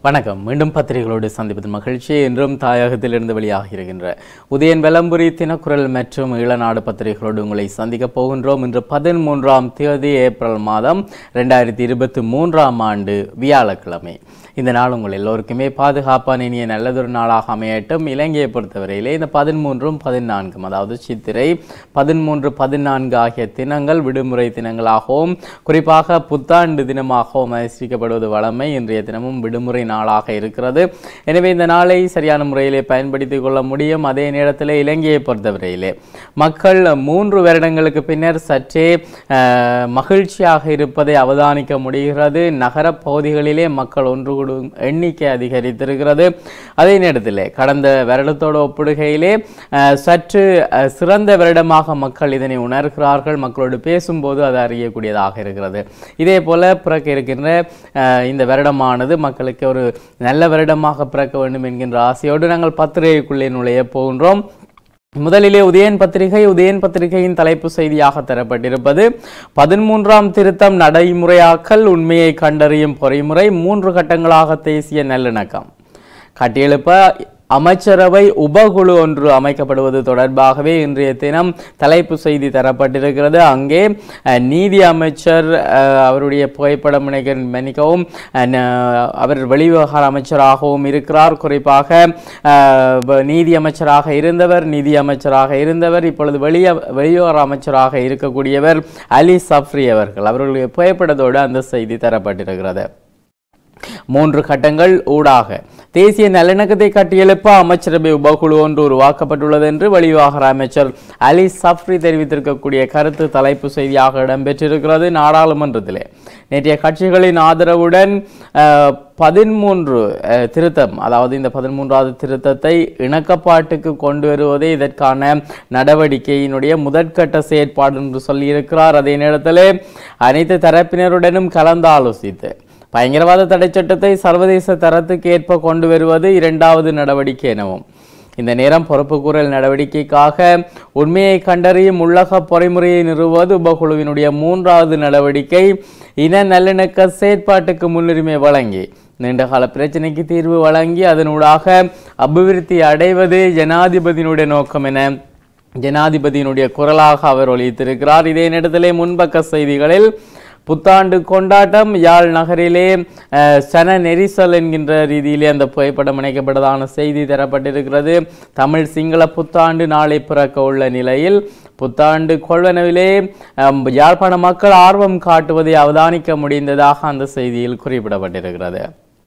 வணக்கம் மீண்டும் பத்திரிகைகளோடு சந்திப்பது மகிழ்ச்சி என்றும் தாயகத்திலிருந்து வெளியாக இருக்கின்ற உதயன் வெலம்புரி தினக்குரல் மற்றும் ஈழநாடு பத்திரிகைகளோடு உங்களை சந்திக்கப் போகின்றோம் இன்று பதிமூன்றாம் தேதி ஏப்ரல் மாதம் ரெண்டாயிரத்தி இருபத்தி மூன்றாம் ஆண்டு வியாழக்கிழமை இந்த நாள் உங்கள் எல்லோருக்குமே பாதுகாப்பான இனிய நல்லதொரு நாளாக அமையட்டும் இலங்கையை பொறுத்தவரையிலே இந்த பதிமூன்றும் பதினான்கும் அதாவது சித்திரை பதிமூன்று பதினான்கு ஆகிய தினங்கள் விடுமுறை தினங்களாகவும் குறிப்பாக புத்தாண்டு தினமாகவும் அனுசரிக்கப்படுவது வழமை இன்றைய தினமும் விடுமுறை நாளாக இருக்கிறது எனவே இந்த நாளை சரியான முறையிலே பயன்படுத்திக் கொள்ள முடியும் அதே நேரத்தில் இலங்கையை பொறுத்தவரையிலே மக்கள் மூன்று வருடங்களுக்கு பின்னர் சற்றே அஹ், மகிழ்ச்சியாக இருப்பதை அவதானிக்க முடிகிறது நகரப் பகுதிகளிலே மக்கள் ஒன்று கூடும் எண்ணிக்கை அதிகரித்திருக்கிறது அதே நேரத்தில் கடந்த வருடத்தோடு ஒப்பிடுகையிலே அஹ், சற்று அஹ், சிறந்த வருடமாக மக்கள் இதனை உணர்கிறார்கள் மக்களோடு பேசும்போது அது அறியக்கூடியதாக இருக்கிறது இதே போல பிறக்க இருக்கின்ற அஹ், இந்த வருடமானது மக்களுக்கு ஒரு நல்ல வருடமாக பிறக்க வேண்டும் என்கின்ற ஆசையோடு நாங்கள் பத்திரிகைக்குள்ளே நுழைய போகின்றோம் முதலிலே உதயன் பத்திரிகை உதயன் பத்திரிகையின் தலைப்பு செய்தியாக தரப்பட்டிருப்பது பதிமூன்றாம் திருத்தம் நடைமுறையாக்கல் உண்மையை கண்டறியும் பொறிமுறை மூன்று கட்டங்களாக தேசிய நல்லிணக்கம் கட்டியெழுப்ப அமைச்சரவை உபகுழு ஒன்று அமைக்கப்படுவது தொடர்பாகவே இன்றைய தினம் தலைப்பு செய்தி தரப்பட்டிருக்கிறது அங்கே அஹ், நீதி அமைச்சர் அஹ், அவருடைய புகைப்படம் நினைக்க மன்னிக்கவும் அஹ், ந- அவர் வெளிவிவகார அமைச்சராகவும் இருக்கிறார் குறிப்பாக அஹ், வ- நீதி அமைச்சராக இருந்தவர் நிதி அமைச்சராக இருந்தவர் இப்பொழுது வெளிய வெளிவிவகார அமைச்சராக இருக்கக்கூடியவர் அலி சஃப்ரி அவர்கள் அவர்களுடைய புகைப்படத்தோடு அந்த செய்தி தரப்பட்டிருக்கிறது மூன்று கட்டங்கள் ஊடாக தேசிய நல்லிணக்கத்தை கட்டியெழுப்ப அமைச்சரவை உபகுழு ஒன்று உருவாக்கப்பட்டுள்ளது என்று வெளிவிவகார அமைச்சர் அலி சஃப்ரி தெரிவித்திருக்கக்கூடிய கருத்து தலைப்பு செய்தியாக இடம்பெற்றிருக்கிறது நாடாளுமன்றத்திலே நேற்றைய கட்சிகளின் ஆதரவுடன் அஹ், பதிமூன்று அஹ், திருத்தம் அதாவது இந்த பதிமூன்றாவது திருத்தத்தை இணக்கப்பாட்டுக்கு கொண்டு வருவதே இதற்கான நடவடிக்கையினுடைய முதற்கட்ட செயற்பாடு என்று சொல்லியிருக்கிறார் அதே நேரத்திலே அனைத்து தரப்பினருடனும் கலந்து ஆலோசித்து பயங்கரவாத தடை சட்டத்தை சர்வதேச தரத்துக்கு ஏற்ப கொண்டு வருவது இரண்டாவது நடவடிக்கை எனவும் இந்த நேரம் பொறுப்புக்கூறல் நடவடிக்கைக்காக உண்மையை கண்டறியும் உள்ளக பொறிமுறையை நிறுவுவது உபகுழுவினுடைய மூன்றாவது நடவடிக்கை இன நல்லிணக்க செயற்பாட்டுக்கு முன்னுரிமை வழங்கி நீண்டகால பிரச்சனைக்கு தீர்வு வழங்கி அதனூடாக அபிவிருத்தி அடைவது ஜனாதிபதியினுடைய நோக்கம் என ஜனாதிபதியினுடைய குரலாக அவர் ஒலித்திருக்கிறார் இதே நேரத்திலே முன்பக்க செய்திகளில் புத்தாண்டு கொண்டாட்டம் யாழ் நகரிலே அஹ், சன நெரிசல் என்கின்ற ரீதியிலே அந்த புகைப்படம் இணைக்கப்பட்டதான செய்தி தரப்பட்டிருக்கிறது தமிழ் சிங்கள புத்தாண்டு நாளை பிறக்க உள்ள நிலையில் புத்தாண்டு கொள்வனவிலே அம், யாழ்ப்பாண மக்கள் ஆர்வம் காட்டுவதை அவதானிக்க முடிந்ததாக அந்த செய்தியில் குறிப்பிடப்பட்டிருக்கிறது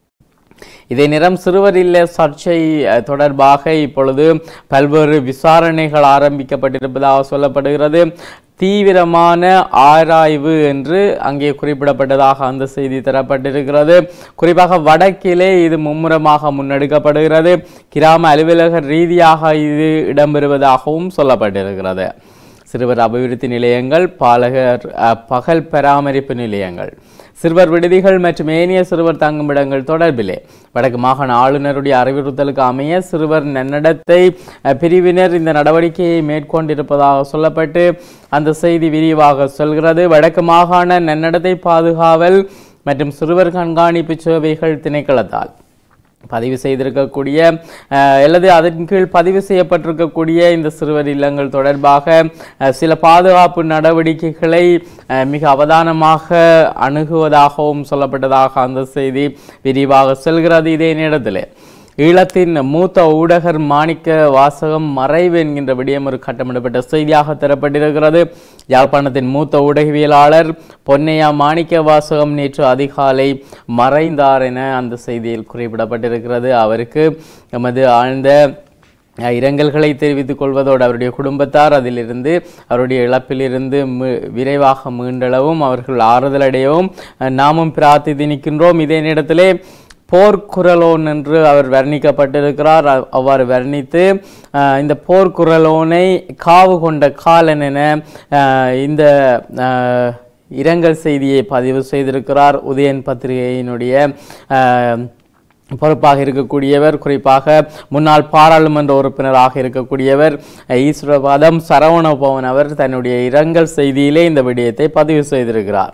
இதே நேரம் சிறுவர் இல்ல சர்ச்சை அஹ், தொடர்பாக இப்பொழுது பல்வேறு விசாரணைகள் ஆரம்பிக்கப்பட்டிருப்பதாக சொல்லப்படுகிறது தீவிரமான ஆராய்வு என்று அங்கே குறிப்பிடப்பட்டதாக அந்த செய்தி தரப்பட்டிருக்கிறது குறிப்பாக வடக்கிலே இது மும்முரமாக முன்னெடுக்கப்படுகிறது கிராம அலுவலக ரீதியாக இது இடம்பெறுவதாகவும் சொல்லப்பட்டிருக்கிறது சிறுவர் அபிவிருத்தி நிலையங்கள் பாலகர் அஹ், பகல் பராமரிப்பு நிலையங்கள் சிறுவர் விடுதிகள் மற்றும் ஏனைய சிறுவர் தங்குமிடங்கள் தொடர்பிலே வடக்கு மாகாண ஆளுநருடைய அறிவுறுத்தலுக்கு அமைய சிறுவர் நன்னடத்தை அஹ், பிரிவினர் இந்த நடவடிக்கையை மேற்கொண்டிருப்பதாக சொல்லப்பட்டு அந்த செய்தி விரிவாக சொல்கிறது வடக்கு மாகாண நன்னடத்தை பாதுகாவல் மற்றும் சிறுவர் கண்காணிப்பு சேவைகள் திணைக்களத்தால் பதிவு செய்திருக்கக்கூடிய அஹ், அல்லது அதன் கீழ் பதிவு செய்யப்பட்டிருக்கக்கூடிய இந்த சிறுவர் இல்லங்கள் தொடர்பாக அஹ், சில பாதுகாப்பு நடவடிக்கைகளை அஹ், மிக அவதானமாக அணுகுவதாகவும் சொல்லப்பட்டதாக அந்த செய்தி விரிவாக செல்கிறது இதே நேரத்தில் ஈழத்தின் மூத்த ஊடகர் மாணிக்க வாசகம் மறைவு என்கின்ற விடயம் ஒரு கட்டமிடப்பட்ட செய்தியாக தரப்பட்டிருக்கிறது யாழ்ப்பாணத்தின் மூத்த ஊடகவியலாளர் பொன்னையா மாணிக்க வாசகம் நேற்று அதிகாலை மறைந்தார் என அந்த செய்தியில் குறிப்பிடப்பட்டிருக்கிறது அவருக்கு எமது ஆழ்ந்த அஹ், இரங்கல்களை தெரிவித்துக் கொள்வதோடு அவருடைய குடும்பத்தார் அதிலிருந்து அவருடைய இழப்பிலிருந்து மீ- விரைவாக மீண்டளவும் அவர்கள் ஆறுதல் அடையவும் அஹ், நாமும் பிரார்த்தித்து நிற்கின்றோம் இதே நேரத்திலே போர்க்குரலோன் என்று அவர் வர்ணிக்கப்பட்டிருக்கிறார் அவ்- அவ்வாறு வர்ணித்து அஹ், இந்த போர்க்குரலோனை காவு கொண்ட காலன் என அஹ், இந்த அஹ், இரங்கல் செய்தியை பதிவு செய்திருக்கிறார் உதயன் பத்திரிகையினுடைய அஹ், பொறுப்பாக இருக்கக்கூடியவர் குறிப்பாக முன்னாள் பாராளுமன்ற உறுப்பினராக இருக்கக்கூடியவர் ஈஸ்வரபாதம் சரவணபவன் அவர் தன்னுடைய இரங்கல் செய்தியிலே இந்த விடயத்தை பதிவு செய்திருக்கிறார்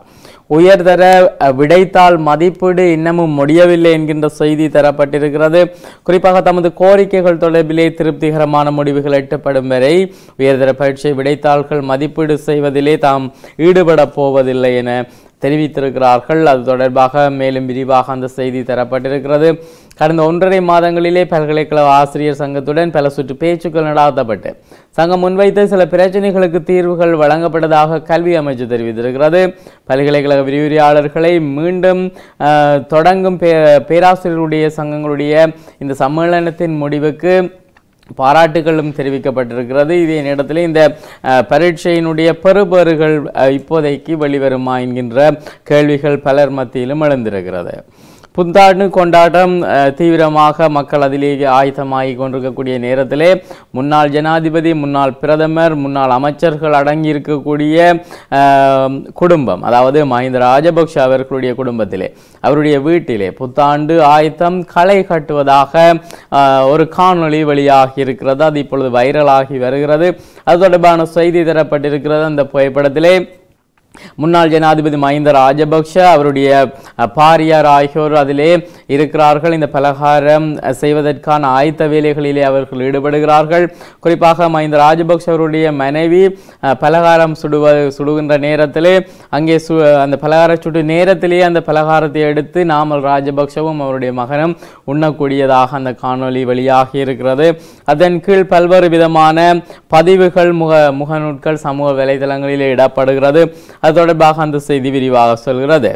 உயர்தர அஹ், விடைத்தாள் மதிப்பீடு இன்னமும் முடியவில்லை என்கின்ற செய்தி தரப்பட்டிருக்கிறது குறிப்பாக தமது கோரிக்கைகள் தொடர்பிலே திருப்திகரமான முடிவுகள் எட்டப்படும் வரை உயர்தர பரீட்சை விடைத்தாள்கள் மதிப்பீடு செய்வதிலே தாம் ஈடுபடப் போவதில்லை என தெரிவித்திருக்கிறார்கள் அது தொடர்பாக மேலும் விரிவாக அந்த செய்தி தரப்பட்டிருக்கிறது கடந்த ஒன்றரை மாதங்களிலே பல்கலைக்கழக ஆசிரியர் சங்கத்துடன் பல சுற்று பேச்சுக்கள் நடாத்தப்பட்டு சங்கம் முன்வைத்த சில பிரச்சனைகளுக்கு தீர்வுகள் வழங்கப்பட்டதாக கல்வி அமைச்சு தெரிவித்திருக்கிறது பல்கலைக்கழக விரிவுரையாளர்களை மீண்டும் அஹ், தொடங்கும் பே பேராசிரியர்களுடைய சங்கங்களுடைய இந்த சம்மேளனத்தின் முடிவுக்கு பாராட்டுகளும் தெரிவிக்கப்பட்டிருக்கிறது இதே நேரத்தில் இந்த அஹ், பரீட்சையினுடைய பெறுபேறுகள் அஹ், இப்போதைக்கு வெளிவருமா என்கின்ற கேள்விகள் பலர் மத்தியிலும் எழுந்திருக்கிறது புத்தாண்டு கொண்டாட்டம் அஹ், தீவிரமாக மக்கள் அதிலேயே ஆயத்தமாகி கொண்டிருக்கக்கூடிய நேரத்திலே முன்னாள் ஜனாதிபதி முன்னாள் பிரதமர் முன்னாள் அமைச்சர்கள் அடங்கியிருக்கக்கூடிய அஹ், குடும்பம் அதாவது மஹிந்த ராஜபக்ஷ அவர்களுடைய குடும்பத்திலே அவருடைய வீட்டிலே புத்தாண்டு ஆயத்தம் களை கட்டுவதாக அஹ், ஒரு காணொளி வெளியாகி இருக்கிறது அது இப்பொழுது வைரலாகி வருகிறது அது தொடர்பான செய்தி தரப்பட்டிருக்கிறது அந்த புகைப்படத்திலே முன்னாள் ஜனாதிபதி மஹிந்த ராஜபக்ஷ அவருடைய அஹ், பாரியார் ஆகியோர் அதிலே இருக்கிறார்கள் இந்த பலகாரம் அஹ், செய்வதற்கான ஆயத்த வேலைகளிலே அவர்கள் ஈடுபடுகிறார்கள் குறிப்பாக மஹிந்த ராஜபக்ஷ அவருடைய மனைவி அஹ், பலகாரம் சுடுவ சுடுகின்ற நேரத்திலே அங்கே சு அந்த பலகார சுடு நேரத்திலேயே அந்த பலகாரத்தை எடுத்து நாமல் ராஜபக்ஷவும் அவருடைய மகனும் உண்ணக்கூடியதாக அந்த காணொளி வெளியாகி இருக்கிறது அதன் கீழ் பல்வேறு விதமான பதிவுகள் முக முகநூட்கள் சமூக வலைதளங்களிலே இடப்படுகிறது அது தொடர்பாக அந்த செய்தி விரிவாக சொல்கிறது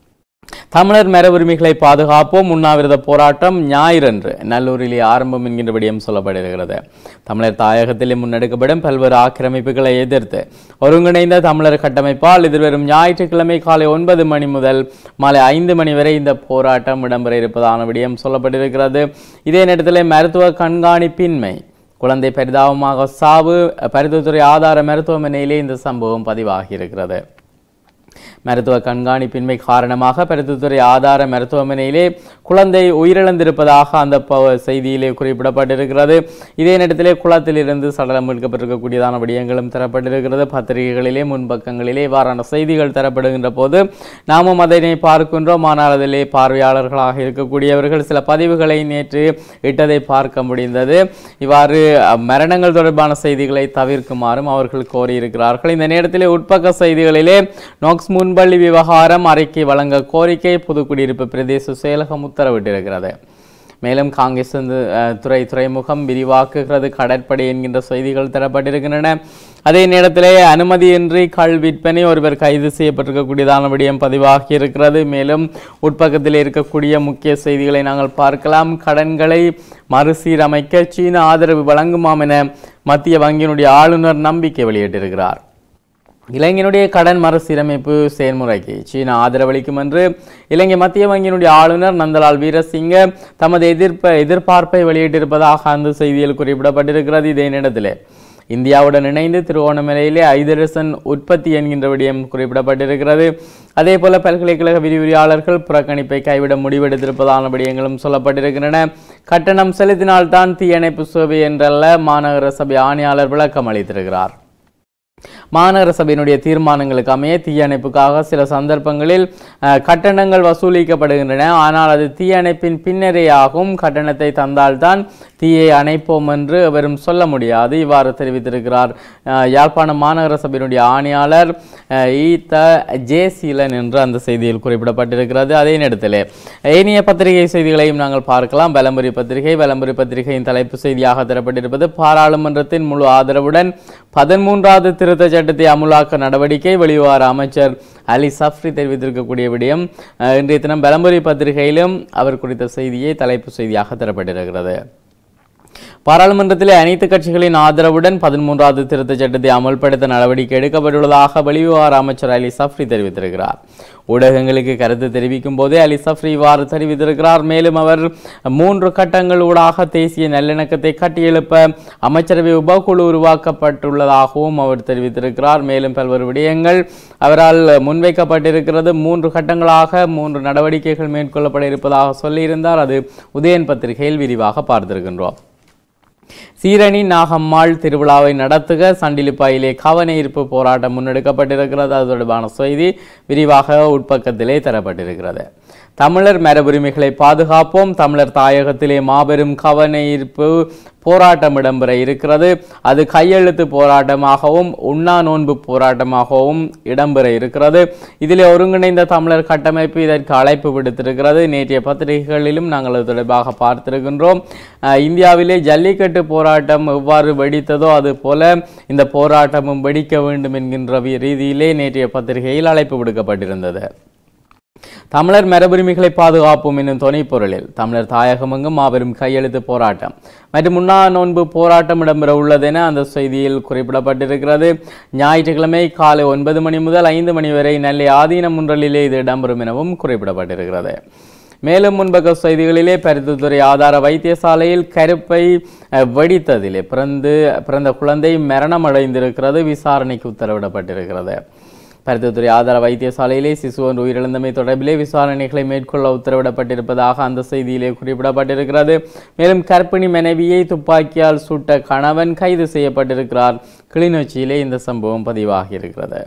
தமிழர் மர உரிமைகளை பாதுகாப்போம் உண்ணாவிரத போராட்டம் ஞாயிறன்று நல்லூரிலே ஆரம்பம் என்கின்ற விடயம் சொல்லப்படுகிறது தமிழர் தாயகத்திலே முன்னெடுக்கப்படும் பல்வேறு ஆக்கிரமிப்புகளை எதிர்த்து ஒருங்கிணைந்த தமிழர் கட்டமைப்பால் எதிர்வரும் ஞாயிற்றுக்கிழமை காலை ஒன்பது மணி முதல் மாலை ஐந்து மணி வரை இந்த போராட்டம் இடம்பெற இருப்பதான விடயம் சொல்லப்பட்டிருக்கிறது இதே நேரத்தில் மருத்துவ கண்காணிப்பின்மை குழந்தை பரிதாபமாக சாவு பரிந்துரை ஆதார மருத்துவமனையிலே இந்த சம்பவம் பதிவாகி இருக்கிறது மருத்துவ கண்காணிப்பின்மை காரணமாக பருத்தித்துறை ஆதார மருத்துவமனையிலே குழந்தை உயிரிழந்திருப்பதாக அந்த ப- செய்தியிலே குறிப்பிடப்பட்டிருக்கிறது இதே நேரத்திலே குளத்திலிருந்து சடலம் மீட்கப்பட்டிருக்கக்கூடியதான விடயங்களும் தரப்பட்டிருக்கிறது பத்திரிகைகளிலே முன்பக்கங்களிலே இவ்வாறான செய்திகள் தரப்படுகின்ற போது நாமும் அதனை பார்க்கின்றோம் ஆனால் அதிலே பார்வையாளர்களாக இருக்கக்கூடியவர்கள் சில பதிவுகளை நேற்று இட்டதை பார்க்க முடிந்தது இவ்வாறு அஹ், மரணங்கள் தொடர்பான செய்திகளை தவிர்க்குமாறும் அவர்கள் கோரியிருக்கிறார்கள் இந்த நேரத்திலே உட்பக்க செய்திகளிலே நோக்ஸ் முன்பள்ளி விவகாரம் அறிக்கை வழங்க கோரிக்கை புதுக்குடியிருப்பு பிரதேச செயலகம் உத்தரவிட்டிருக்கிறது மேலும் காங்கிரஸ் வந்து, அஹ், துறை துறைமுகம் விரிவாக்குகிறது கடற்படை என்கின்ற செய்திகள் தரப்பட்டிருக்கின்றன அதே நேரத்திலே அனுமதியின்றி கள் விற்பனை ஒருவர் கைது செய்யப்பட்டிருக்கக்கூடியதான விடயம் பதிவாகி இருக்கிறது மேலும் உட்பக்கத்தில் இருக்கக்கூடிய முக்கிய செய்திகளை நாங்கள் பார்க்கலாம் கடன்களை மறுசீரமைக்க சீன ஆதரவு வழங்குமாம் என மத்திய வங்கியினுடைய ஆளுநர் நம்பிக்கை வெளியிட்டிருக்கிறார் இலங்கையினுடைய கடன் மறுசீரமைப்பு செயல்முறைக்கு சீனா ஆதரவளிக்கும் என்று இலங்கை மத்திய வங்கியினுடைய ஆளுநர் நந்தலால் வீரசிங்க தமது எதிர்ப்ப எதிர்பார்ப்பை வெளியிட்டிருப்பதாக அந்த செய்தியில் குறிப்பிடப்பட்டிருக்கிறது இதே நேரத்திலே இந்தியாவுடன் இணைந்து திருவோணமலையிலே ஐதரசன் உற்பத்தி என்கின்ற விடயம் குறிப்பிடப்பட்டிருக்கிறது அதே போல பல்கலைக்கழக விரிவுரையாளர்கள் புறக்கணிப்பை கைவிட முடிவெடுத்திருப்பதான விடயங்களும் சொல்லப்பட்டிருக்கின்றன கட்டணம் செலுத்தினால்தான் தீயணைப்பு சேவை என்றல்ல மாநகர சபை ஆணையாளர் விளக்கம் அளித்திருக்கிறார் மாநகர சபையினுடைய தீர்மானங்களுக்கு அமைய தீயணைப்புக்காக சில சந்தர்ப்பங்களில் அஹ், கட்டணங்கள் வசூலிக்கப்படுகின்றன ஆனால் அது தீயணைப்பின் பின்னரே ஆகும் கட்டணத்தை தந்தால்தான் தீயை அணைப்போம் என்று எவரும் சொல்ல முடியாது இவ்வாறு தெரிவித்திருக்கிறார் அஹ், யாழ்ப்பாணம் மாநகர சபையினுடைய ஆணையாளர் அஹ், ஈத்த ஜேசீலன் என்று அந்த செய்தியில் குறிப்பிடப்பட்டிருக்கிறது அதே நேரத்தில் ஏனைய பத்திரிகை செய்திகளையும் நாங்கள் பார்க்கலாம் வலம்புரி பத்திரிகை வலம்புரி பத்திரிகையின் தலைப்பு செய்தியாக தரப்பட்டிருப்பது பாராளுமன்றத்தின் முழு ஆதரவுடன் பதிமூன்றாவது திருத்த சட்டத்தை அமுலாக்க நடவடிக்கை வெளிவார அமைச்சர் அலி சஃப்ரி தெரிவித்திருக்கக்கூடிய விடயம் அஹ், இன்றைய தினம் வலம்புரி பத்திரிகையிலும் அவர் குறித்த செய்தியை தலைப்பு செய்தியாக தரப்பட்டிருக்கிறது பாராளுமன்றத்திலே அனைத்து கட்சிகளின் ஆதரவுடன் பதிமூன்றாவது திருத்தச் சட்டத்தை அமல்படுத்த நடவடிக்கை எடுக்கப்பட்டுள்ளதாக வெளிவிவகார அமைச்சர் அலி சஃப்ரி தெரிவித்திருக்கிறார் ஊடகங்களுக்கு கருத்து தெரிவிக்கும் போதே அலி சஃப்ரி இவ்வாறு தெரிவித்திருக்கிறார் மேலும் அவர் மூன்று கட்டங்கள் ஊடாக தேசிய நல்லிணக்கத்தை கட்டியெழுப்ப அமைச்சரவை உபகுழு உருவாக்கப்பட்டுள்ளதாகவும் அவர் தெரிவித்திருக்கிறார் மேலும் பல்வேறு விடயங்கள் அவரால் முன்வைக்கப்பட்டிருக்கிறது மூன்று கட்டங்களாக மூன்று நடவடிக்கைகள் மேற்கொள்ளப்பட இருப்பதாக சொல்லியிருந்தார் அது உதயன் பத்திரிகையில் விரிவாக பார்த்திருக்கின்றோம் சீரணி நாகம்மாள் திருவிழாவை நடத்துக சண்டிலிப்பாயிலே கவன ஈர்ப்பு போராட்டம் முன்னெடுக்கப்பட்டிருக்கிறது அது தொடர்பான செய்தி விரிவாக உட்பக்கத்திலே தரப்பட்டிருக்கிறது தமிழர் மரபுரிமைகளை பாதுகாப்போம் தமிழர் தாயகத்திலே மாபெரும் கவன ஈர்ப்பு போராட்டம் இடம்பெற இருக்கிறது அது கையெழுத்து போராட்டமாகவும் உண்ணா நோன்பு போராட்டமாகவும் இடம்பெற இருக்கிறது இதிலே ஒருங்கிணைந்த தமிழர் கட்டமைப்பு இதற்கு அழைப்பு விடுத்திருக்கிறது நேற்றைய பத்திரிகைகளிலும் நாங்கள் அது தொடர்பாக பார்த்திருக்கின்றோம் அஹ், இந்தியாவிலே ஜல்லிக்கட்டு போராட்டம் எவ்வாறு வெடித்ததோ அது போல இந்த போராட்டமும் வெடிக்க வேண்டும் என்கின்ற வி- ரீதியிலே நேற்றைய பத்திரிகையில் அழைப்பு விடுக்கப்பட்டிருந்தது தமிழர் மரபுரிமைகளை பாதுகாப்போம் என்னும் துணை பொருளில் தமிழர் தாயகமெங்கும் மாபெரும் கையெழுத்து போராட்டம் மற்றும் முன்னா நோன்பு போராட்டம் இடம்பெற உள்ளதென அந்த செய்தியில் குறிப்பிடப்பட்டிருக்கிறது ஞாயிற்றுக்கிழமை காலை ஒன்பது மணி முதல் ஐந்து மணி வரை நெல்லை ஆதீன முன்றலிலே இது இடம்பெறும் எனவும் குறிப்பிடப்பட்டிருக்கிறது மேலும் முன்பக்க செய்திகளிலே பருத்தித்துறை ஆதார வைத்தியசாலையில் கருப்பை அஹ், வெடித்ததிலே பிறந்து பிறந்த குழந்தை மரணம் அடைந்திருக்கிறது விசாரணைக்கு உத்தரவிடப்பட்டிருக்கிறது பருத்தித்துறை ஆதார வைத்தியசாலையிலே சிசு ஒன்று உயிரிழந்தமை தொடர்பிலே விசாரணைகளை மேற்கொள்ள உத்தரவிடப்பட்டிருப்பதாக அந்த செய்தியிலே குறிப்பிடப்பட்டிருக்கிறது மேலும் கர்ப்பிணி மனைவியை துப்பாக்கியால் சுட்ட கணவன் கைது செய்யப்பட்டிருக்கிறார் கிளிநொச்சியிலே இந்த சம்பவம் பதிவாகியிருக்கிறது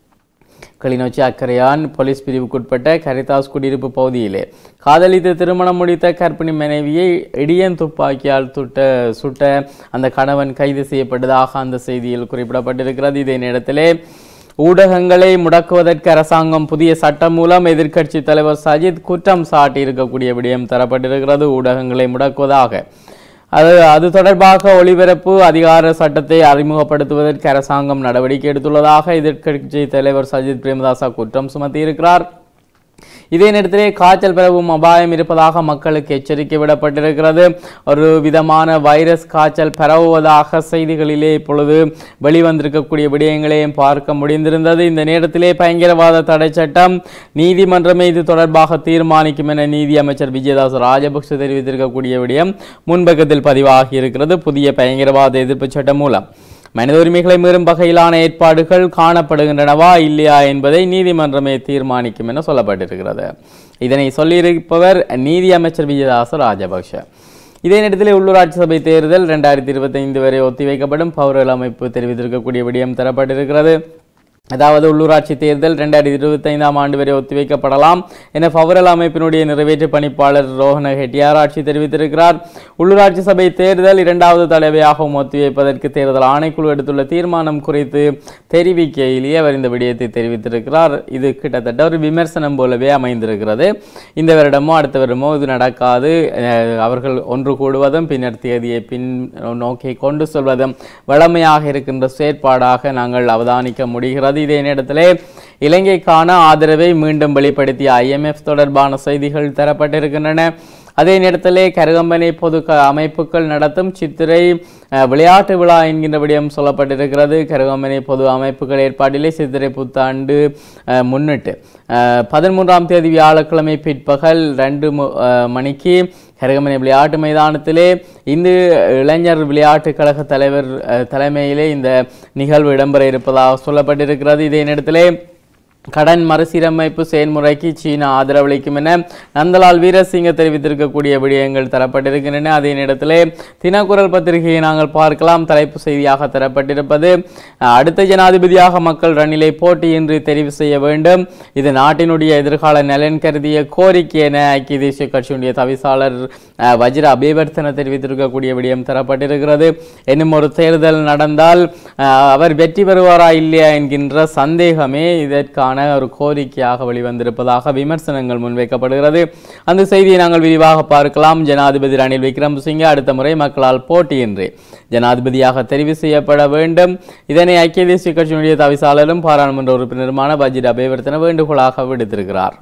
கிளிநொச்சி அக்கரையான் போலீஸ் பிரிவுக்குட்பட்ட கரிதாஸ் குடியிருப்பு பகுதியிலே காதலித்து திருமணம் முடித்த கர்ப்பிணி மனைவியை இடியன் துப்பாக்கியால் சுட்ட சுட்ட அந்த கணவன் கைது செய்யப்பட்டதாக அந்த செய்தியில் குறிப்பிடப்பட்டிருக்கிறது இதே நேரத்திலே ஊடகங்களை முடக்குவதற்கு அரசாங்கம் புதிய சட்டம் மூலம் எதிர்க்கட்சி தலைவர் சஜித் குற்றம் சாட்டி இருக்கக்கூடிய விடயம் தரப்பட்டிருக்கிறது ஊடகங்களை முடக்குவதாக அது அது தொடர்பாக ஒளிபரப்பு அதிகார சட்டத்தை அறிமுகப்படுத்துவதற்கு அரசாங்கம் நடவடிக்கை எடுத்துள்ளதாக எதிர்க்கட்சி தலைவர் சஜித் பிரேமதாசா குற்றம் சுமத்தியிருக்கிறார் இதே நேரத்திலே காய்ச்சல் பரவும் அபாயம் இருப்பதாக மக்களுக்கு எச்சரிக்கை விடப்பட்டிருக்கிறது ஒரு விதமான வைரஸ் காய்ச்சல் பரவுவதாக செய்திகளிலே இப்பொழுது வெளிவந்திருக்கக்கூடிய விடயங்களையும் பார்க்க முடிந்திருந்தது இந்த நேரத்திலே பயங்கரவாத தடை சட்டம் நீதிமன்றமே இது தொடர்பாக தீர்மானிக்கும் என நீதி அமைச்சர் விஜயதாஸ் ராஜபக்ஷ தெரிவித்திருக்கக்கூடிய விடயம் முன்பக்கத்தில் பதிவாகி இருக்கிறது புதிய பயங்கரவாத எதிர்ப்பு சட்டம் மூலம் மனித உரிமைகளை மீறும் வகையிலான ஏற்பாடுகள் காணப்படுகின்றனவா இல்லையா என்பதை நீதிமன்றமே தீர்மானிக்கும் என சொல்லப்பட்டிருக்கிறது இதனை சொல்லியிருப்பவர் நீதி அமைச்சர் விஜயதாச ராஜபக்ஷ இதே நேரத்தில் உள்ளூராட்சி சபை தேர்தல் ரெண்டாயிரத்தி இருபத்தைந்து வரை ஒத்திவைக்கப்படும் பௌரல் அமைப்பு தெரிவித்திருக்கக்கூடிய விடயம் தரப்பட்டிருக்கிறது அதாவது உள்ளூராட்சி தேர்தல் ரெண்டாயிரத்தி இருபத்தைந்தாம் ஆண்டு வரை ஒத்திவைக்கப்படலாம் என பவரல் அமைப்பினுடைய நிறைவேற்று பணிப்பாளர் ரோஹன ஹெட்டியாராட்சி தெரிவித்திருக்கிறார் உள்ளூராட்சி சபை தேர்தல் இரண்டாவது தடவையாகவும் ஒத்திவைப்பதற்கு தேர்தல் ஆணைக்குழு எடுத்துள்ள தீர்மானம் குறித்து தெரிவிக்கையிலேயே அவர் இந்த விடயத்தை தெரிவித்திருக்கிறார் இது கிட்டத்தட்ட ஒரு விமர்சனம் போலவே அமைந்திருக்கிறது இந்த வருடமோ அடுத்த வருடமோ இது நடக்காது அஹ், அவர்கள் ஒன்று கூடுவதும் பின்னர் தேதியை பின் நோக்கி கொண்டு செல்வதும் வளமையாக இருக்கின்ற செயற்பாடாக நாங்கள் அவதானிக்க முடிகிறது இதே நேரத்திலே இலங்கைக்கான ஆதரவை மீண்டும் வெளிப்படுத்திய ஐஎம்எஃப் தொடர்பான செய்திகள் தரப்பட்டிருக்கின்றன அதே நேரத்திலே கருகம்பனை பொது க- அமைப்புகள் நடத்தும் சித்திரை அஹ், விளையாட்டு விழா என்கின்ற விடயம் சொல்லப்பட்டிருக்கிறது கருகம்பனை பொது அமைப்புகள் ஏற்பாட்டிலே சித்திரை புத்தாண்டு அஹ், முன்னிட்டு அஹ், பதிமூன்றாம் தேதி வியாழக்கிழமை பிற்பகல் ரெண்டு மு- அஹ், மணிக்கு கருகமனை விளையாட்டு மைதானத்திலே இந்து இளைஞர் விளையாட்டுக் கழக தலைவர் அஹ், தலைமையிலே இந்த நிகழ்வு இடம்பெற இருப்பதாக சொல்லப்பட்டிருக்கிறது இதே நேரத்திலே கடன் மறுசீரமைப்பு செயல்முறைக்கு சீனா ஆதரவளிக்கும் என நந்தலால் வீரசிங்க தெரிவித்திருக்கக்கூடிய விடயங்கள் தரப்பட்டிருக்கின்றன அதே நேரத்திலே தினக்குரல் பத்திரிகையை நாங்கள் பார்க்கலாம் தலைப்பு செய்தியாக தரப்பட்டிருப்பது அஹ், அடுத்த ஜனாதிபதியாக மக்கள் ரணிலை போட்டியின்றி தெரிவு செய்ய வேண்டும் இது நாட்டினுடைய எதிர்கால நலன் கருதிய கோரிக்கை என ஐக்கிய தேசிய கட்சியினுடைய தவிசாளர் அஹ், வஜ்ர அபிவர்த்தன தெரிவித்திருக்கக்கூடிய விடயம் தரப்பட்டிருக்கிறது இன்னும் ஒரு தேர்தல் நடந்தால் அஹ், அவர் வெற்றி பெறுவாரா இல்லையா என்கின்ற சந்தேகமே இதற்கான ஒரு கோரிக்கையாக வெளிவந்திருப்பதாக விமர்சனங்கள் முன்வைக்கப்படுகிறது அந்த செய்தியை நாங்கள் விரிவாக பார்க்கலாம் ஜனாதிபதி ரணில் விக்ரமசிங்கே அடுத்த முறை மக்களால் போட்டியின்றி ஜனாதிபதியாக தெரிவு செய்யப்பட வேண்டும் இதனை ஐக்கிய தேசிய கட்சியினுடைய தவிசாளரும் பாராளுமன்ற உறுப்பினருமான பட்ஜெட் அபிவர்த்தன வேண்டுகோளாக விடுத்திருக்கிறார்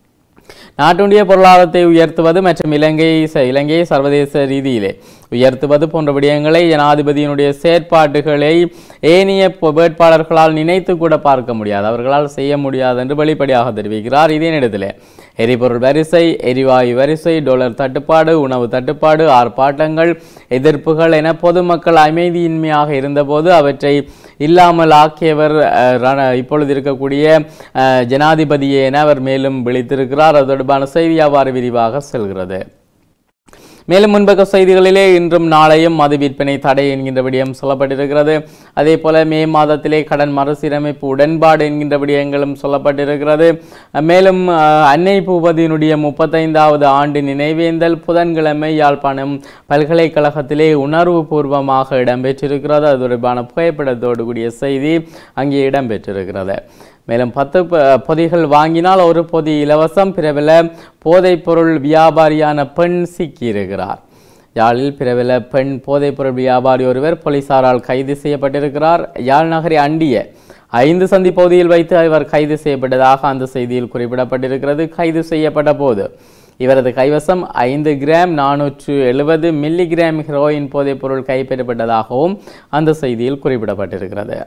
நாட்டுடைய பொருளாதாரத்தை உயர்த்துவது மற்றும் இலங்கை ச- இலங்கையை சர்வதேச ரீதியிலே உயர்த்துவது போன்ற விடயங்களை ஜனாதிபதியினுடைய செயற்பாடுகளை ஏனைய பொ- வேட்பாளர்களால் நினைத்து கூட பார்க்க முடியாது அவர்களால் செய்ய முடியாது என்று வெளிப்படையாக தெரிவிக்கிறார் இதே நேரத்திலே எரிபொருள் வரிசை எரிவாயு வரிசை டொலர் தட்டுப்பாடு உணவு தட்டுப்பாடு ஆர்ப்பாட்டங்கள் எதிர்ப்புகள் என பொதுமக்கள் அமைதியின்மையாக இருந்தபோது அவற்றை இல்லாமல் ஆக்கியவர் அஹ், ரண- இப்பொழுது இருக்கக்கூடிய அஹ், ஜனாதிபதியே என அவர் மேலும் விழித்திருக்கிறார் அது தொடர்பான செய்தி அவ்வாறு விரிவாக செல்கிறது மேலும் முன்பக்க செய்திகளிலே இன்றும் நாளையும் மது விற்பனை தடை என்கின்ற விடயம் சொல்லப்பட்டிருக்கிறது அதே போல மே மாதத்திலே கடன் மறுசீரமைப்பு உடன்பாடு என்கின்ற விடயங்களும் சொல்லப்பட்டிருக்கிறது மேலும் அஹ், அன்னை பூபதியினுடைய முப்பத்தைந்தாவது ஆண்டு நினைவேந்தல் புதன்கிழமை யாழ்ப்பாணம் பல்கலைக்கழகத்திலே உணர்வு பூர்வமாக இடம்பெற்றிருக்கிறது அது தொடர்பான புகைப்படத்தோடு கூடிய செய்தி அங்கே இடம்பெற்றிருக்கிறது மேலும் பத்து ப- பொதிகள் வாங்கினால் ஒரு பொதி இலவசம் பிரபல போதைப்பொருள் வியாபாரியான பெண் சிக்கியிருக்கிறார் யாழில் பிரபல பெண் போதைப்பொருள் வியாபாரி ஒருவர் போலீசாரால் கைது செய்யப்பட்டிருக்கிறார் யாழ் நகரை அண்டிய ஐந்து சந்தி பகுதியில் வைத்து இவர் கைது செய்யப்பட்டதாக அந்த செய்தியில் குறிப்பிடப்பட்டிருக்கிறது கைது செய்யப்பட்ட போது இவரது கைவசம் ஐந்து கிராம் நானூற்று எழுபது மில்லி கிராம் ஹெரோயின் போதைப்பொருள் கைப்பற்றப்பட்டதாகவும் அந்த செய்தியில் குறிப்பிடப்பட்டிருக்கிறது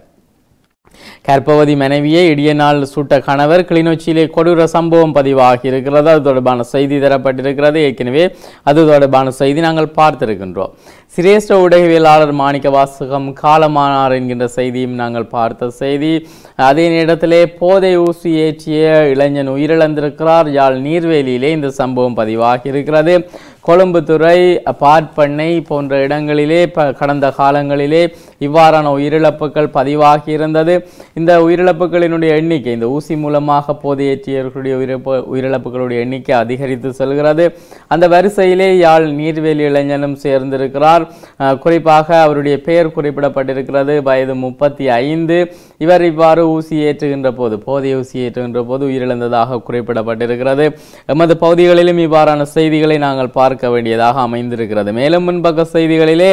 கர்ப்பவதி மனைவியை இடியனால் சுட்ட கணவர் கிளிநொச்சியிலே கொடூர சம்பவம் பதிவாகி இருக்கிறது அது தொடர்பான செய்தி தரப்பட்டிருக்கிறது ஏற்கனவே அது தொடர்பான செய்தி நாங்கள் பார்த்திருக்கின்றோம் சிரேஷ்ட ஊடகவியலாளர் மாணிக்க வாசகம் காலமானார் என்கின்ற செய்தியும் நாங்கள் பார்த்த செய்தி அதே நேரத்திலே போதை ஊசி ஏற்றிய இளைஞன் உயிரிழந்திருக்கிறார் யாழ் நீர்வேலியிலே இந்த சம்பவம் பதிவாகி இருக்கிறது கொழும்புத்துறை பார்ப்பண்ணை போன்ற இடங்களிலே ப கடந்த காலங்களிலே இவ்வாறான உயிரிழப்புகள் பதிவாகி இருந்தது இந்த உயிரிழப்புகளினுடைய எண்ணிக்கை இந்த ஊசி மூலமாக போதையேற்றியவர்களுடைய உயிரிழப்பு உயிரிழப்புகளுடைய எண்ணிக்கை அதிகரித்து செல்கிறது அந்த வரிசையிலே யாழ் நீர்வேலி இளைஞனும் சேர்ந்திருக்கிறார் அஹ், குறிப்பாக அவருடைய பெயர் குறிப்பிடப்பட்டிருக்கிறது வயது முப்பத்தி ஐந்து இவர் இவ்வாறு ஊசி ஏற்றுகின்ற போது போதை ஊசி ஏற்றுகின்ற போது உயிரிழந்ததாக குறிப்பிடப்பட்டிருக்கிறது எமது பகுதிகளிலும் இவ்வாறான செய்திகளை நாங்கள் பார்க்க வேண்டியதாக அமைந்திருக்கிறது மேலும் முன்பக்க செய்திகளிலே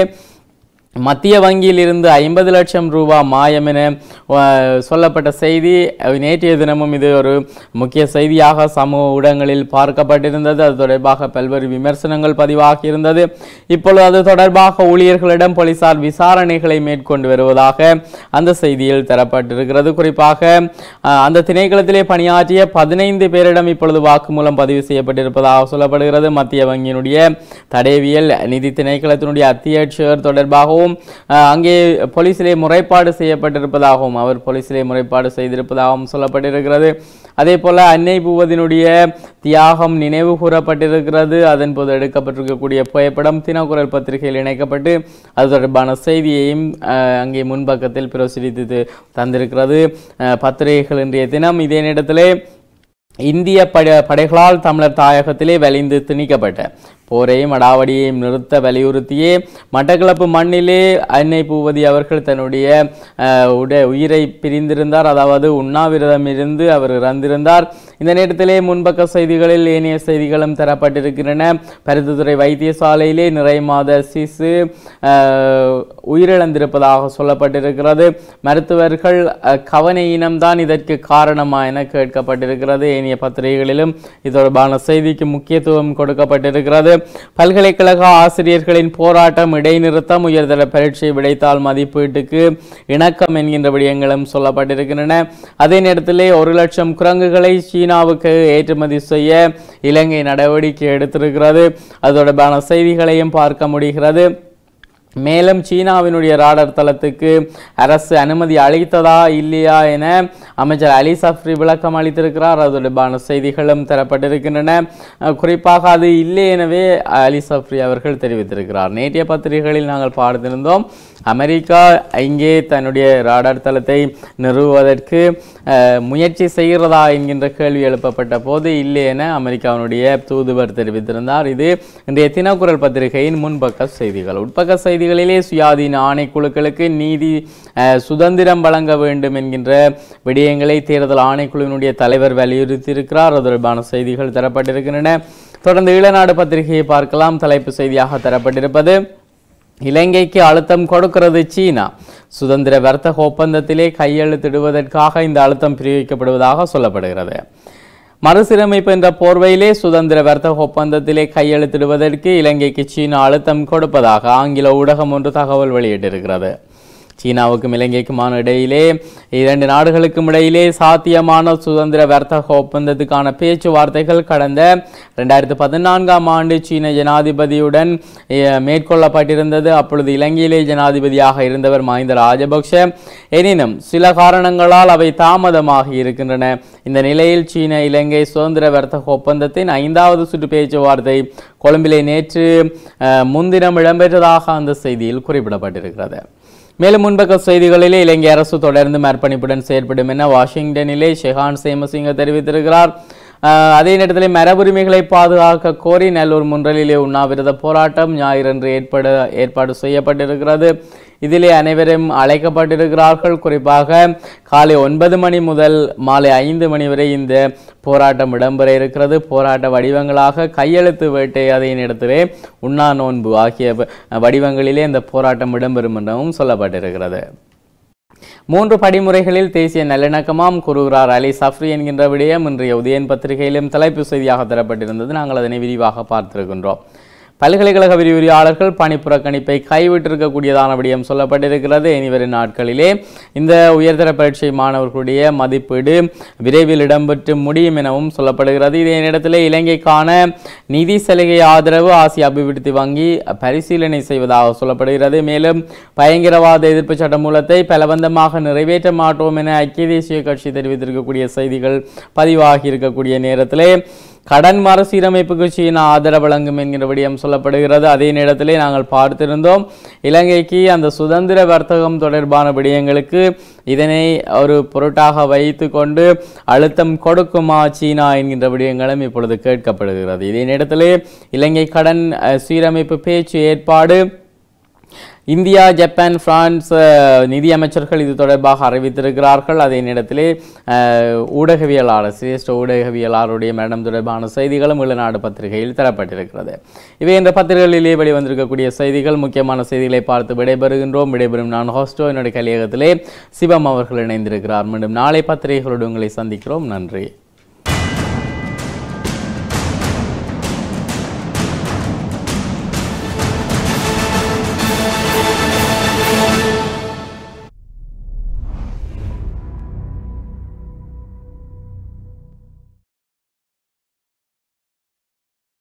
மத்திய வங்கியில் இருந்து ஐம்பது லட்சம் ரூபாய் மாயம் என அஹ், சொல்லப்பட்ட செய்தி அஹ், நேற்றைய தினமும் இது ஒரு முக்கிய செய்தியாக சமூக ஊடகங்களில் பார்க்கப்பட்டிருந்தது அது தொடர்பாக பல்வேறு விமர்சனங்கள் பதிவாகி இருந்தது இப்பொழுது அது தொடர்பாக ஊழியர்களிடம் போலீசார் விசாரணைகளை மேற்கொண்டு வருவதாக அந்த செய்தியில் தரப்பட்டிருக்கிறது குறிப்பாக அஹ், அந்த திணைக்களத்திலே பணியாற்றிய பதினைந்து பேரிடம் இப்பொழுது வாக்குமூலம் பதிவு செய்யப்பட்டிருப்பதாக சொல்லப்படுகிறது மத்திய வங்கியினுடைய தடயவியல் நிதி திணைக்களத்தினுடைய அத்தியட்சகர் தொடர்பாகவும் அஹ், அங்கே போலீசிலே முறைப்பாடு செய்யப்பட்டிருப்பதாகவும் அவர் போலீசிலே முறைப்பாடு செய்திருப்பதாகவும் சொல்லப்பட்டிருக்கிறது அதே போல அன்னை பூவதினுடைய தியாகம் நினைவு கூறப்பட்டிருக்கிறது அதன் போது எடுக்கப்பட்டிருக்கக்கூடிய புகைப்படம் தினக்குரல் பத்திரிகையில் இணைக்கப்பட்டு அது தொடர்பான செய்தியையும் அஹ், அங்கே முன்பக்கத்தில் பிரசுரித்து தந்திருக்கிறது அஹ், பத்திரிகைகள் இன்றைய தினம் இதே நேரத்திலே இந்திய பட படைகளால் தமிழர் தாயகத்திலே வலிந்து திணிக்கப்பட்ட போரையும் அடாவடியையும் நிறுத்த வலியுறுத்தியே மட்டக்களப்பு மண்ணிலே அன்னை பூவதி அவர்கள் தன்னுடைய அஹ், உட உயிரை பிரிந்திருந்தார் அதாவது உண்ணாவிரதம் இருந்து அவர் இறந்திருந்தார் இந்த நேரத்திலே முன்பக்க செய்திகளில் ஏனைய செய்திகளும் தரப்பட்டிருக்கின்றன பருத்தித்துறை வைத்தியசாலையிலே நிறை மாத சிசு அஹ், உயிரிழந்திருப்பதாக சொல்லப்பட்டிருக்கிறது மருத்துவர்கள் அஹ், கவன இனம்தான் இதற்கு காரணமா என கேட்கப்பட்டிருக்கிறது ஏனைய பத்திரிகைகளிலும் இது தொடர்பான செய்திக்கு முக்கியத்துவம் கொடுக்கப்பட்டிருக்கிறது பல்கலைக்கழக ஆசிரியர்களின் போராட்டம் இடைநிறுத்தம் உயர்தர பரீட்சை விடைத்தாள் மதிப்பீட்டுக்கு இணக்கம் என்கின்ற விடயங்களும் சொல்லப்பட்டிருக்கின்றன அதே நேரத்திலே ஒரு லட்சம் குரங்குகளை சீனாவுக்கு ஏற்றுமதி செய்ய இலங்கை நடவடிக்கை எடுத்திருக்கிறது அது தொடர்பான செய்திகளையும் பார்க்க முடிகிறது மேலும் சீனாவினுடைய ராடர் தளத்துக்கு அரசு அனுமதி அளித்ததா இல்லையா என அமைச்சர் அலி சஃப்ரி விளக்கம் அளித்திருக்கிறார் அது தொடர்பான செய்திகளும் தரப்பட்டிருக்கின்றன அஹ் குறிப்பாக அது இல்லை எனவே அலி சஃப்ரி அவர்கள் தெரிவித்திருக்கிறார் நேற்றைய பத்திரிகைகளில் நாங்கள் பார்த்திருந்தோம் அமெரிக்கா இங்கே தன்னுடைய ராடார் தளத்தை நிறுவுவதற்கு அஹ், முயற்சி செய்கிறதா என்கின்ற கேள்வி எழுப்பப்பட்ட போது இல்லை என அமெரிக்காவினுடைய தூதுவர் தெரிவித்திருந்தார் இது இன்றைய தினக்குரல் பத்திரிகையின் முன்பக்க செய்திகள் உட்பக்க செய்திகளிலே சுயாதீன ஆணைக்குழுக்களுக்கு நீதி அஹ், சுதந்திரம் வழங்க வேண்டும் என்கின்ற விடயங்களை தேர்தல் ஆணைக்குழுவினுடைய தலைவர் வலியுறுத்தியிருக்கிறார் அது தொடர்பான செய்திகள் தரப்பட்டிருக்கின்றன தொடர்ந்து ஈழநாடு பத்திரிகையை பார்க்கலாம் தலைப்பு செய்தியாக தரப்பட்டிருப்பது இலங்கைக்கு அழுத்தம் கொடுக்கிறது சீனா சுதந்திர வர்த்தக ஒப்பந்தத்திலே கையெழுத்திடுவதற்காக இந்த அழுத்தம் பிரயோகிக்கப்படுவதாக சொல்லப்படுகிறது மறுசீரமைப்பு என்ற போர்வையிலே சுதந்திர வர்த்தக ஒப்பந்தத்திலே கையெழுத்திடுவதற்கு இலங்கைக்கு சீனா அழுத்தம் கொடுப்பதாக ஆங்கில ஊடகம் ஒன்று தகவல் வெளியிட்டிருக்கிறது சீனாவுக்கும் இலங்கைக்குமான இடையிலே இரண்டு நாடுகளுக்கும் இடையிலே சாத்தியமான சுதந்திர வர்த்தக ஒப்பந்தத்துக்கான பேச்சுவார்த்தைகள் கடந்த ரெண்டாயிரத்து பதினான்காம் ஆண்டு சீன ஜனாதிபதியுடன் அஹ், மேற்கொள்ளப்பட்டிருந்தது அப்பொழுது இலங்கையிலே ஜனாதிபதியாக இருந்தவர் மஹிந்த ராஜபக்ஷ எனினும் சில காரணங்களால் அவை தாமதமாகி இருக்கின்றன இந்த நிலையில் சீன இலங்கை சுதந்திர வர்த்தக ஒப்பந்தத்தின் ஐந்தாவது சுற்று பேச்சுவார்த்தை கொழும்பிலே நேற்று அஹ், முன்தினம் இடம்பெற்றதாக அந்த செய்தியில் குறிப்பிடப்பட்டிருக்கிறது மேலும் முன்பக்க செய்திகளிலே இலங்கை அரசு தொடர்ந்து அர்ப்பணிப்புடன் செயற்படும் என வாஷிங்டனிலே ஷெஹான் சேமசிங்க தெரிவித்திருக்கிறார் அஹ், அதே நேரத்தில் மரபுரிமைகளை பாதுகாக்க கோரி நல்லூர் முன்றலிலே உண்ணாவிரத போராட்டம் ஞாயிறன்று ஏற்பட ஏற்பாடு செய்யப்பட்டிருக்கிறது இதிலே அனைவரும் அழைக்கப்பட்டிருக்கிறார்கள் குறிப்பாக காலை ஒன்பது மணி முதல் மாலை ஐந்து மணி வரை இந்த போராட்டம் இடம்பெற இருக்கிறது போராட்ட வடிவங்களாக கையெழுத்து வேட்டை அதே நேரத்திலே உண்ணா நோன்பு ஆகிய வ- வடிவங்களிலே இந்த போராட்டம் இடம்பெறும் எனவும் சொல்லப்பட்டிருக்கிறது மூன்று படிமுறைகளில் தேசிய நல்லிணக்கமாம் கூறுகிறார் அலி சஃப்ரி என்கின்ற விடயம் இன்றைய உதயன் பத்திரிகையிலும் தலைப்பு செய்தியாக தரப்பட்டிருந்தது நாங்கள் அதனை விரிவாக பார்த்திருக்கின்றோம் பல்கலைக்கழக விரிவுரையாளர்கள் பணி புறக்கணிப்பை கைவிட்டிருக்கக்கூடியதான விடயம் சொல்லப்பட்டிருக்கிறது இனிவரும் நாட்களிலே இந்த உயர்தர பரீட்சை மாணவர்களுடைய மதிப்பீடு விரைவில் இடம்பெற்று முடியும் எனவும் சொல்லப்படுகிறது இதே நேரத்தில் இலங்கைக்கான நிதி சலுகை ஆதரவு ஆசிய அபிவிருத்தி வங்கி பரிசீலனை செய்வதாக சொல்லப்படுகிறது மேலும் பயங்கரவாத எதிர்ப்பு சட்டமூலத்தை பலவந்தமாக நிறைவேற்ற மாட்டோம் என ஐக்கிய தேசிய கட்சி தெரிவித்திருக்கக்கூடிய செய்திகள் பதிவாகி இருக்கக்கூடிய நேரத்திலே கடன் மறுசீரமைப்புக்கு சீனா ஆதரவு வழங்கும் என்கிற விடயம் சொல்லப்படுகிறது அதே நேரத்திலே நாங்கள் பார்த்திருந்தோம் இலங்கைக்கு அந்த சுதந்திர வர்த்தகம் தொடர்பான விடயங்களுக்கு இதனை ஒரு பொருட்டாக வைத்து கொண்டு அழுத்தம் கொடுக்குமா சீனா என்கின்ற விடயங்களும் இப்பொழுது கேட்கப்படுகிறது இதே நேரத்திலே இலங்கை கடன் அஹ், சீரமைப்பு பேச்சு ஏற்பாடு இந்தியா ஜப்பான் பிரான்ஸ் அஹ், நிதியமைச்சர்கள் இது தொடர்பாக அறிவித்திருக்கிறார்கள் அதே நேரத்திலே அஹ், ஊடகவியலாளர் சிரேஷ்ட ஊடகவியலாளருடைய மரணம் தொடர்பான செய்திகளும் வெளிநாடு பத்திரிகையில் தரப்பட்டிருக்கிறது இவை என்ற பத்திரிகைகளிலே வெளிவந்திருக்கக்கூடிய செய்திகள் முக்கியமான செய்திகளை பார்த்து விடைபெறுகின்றோம் விடைபெறும் நான் ஹோஸ்டோ என்னுடைய கலியகத்திலே சிவம் அவர்கள் இணைந்திருக்கிறார் மீண்டும் நாளை பத்திரிகைகளோடு உங்களை சந்திக்கிறோம் நன்றி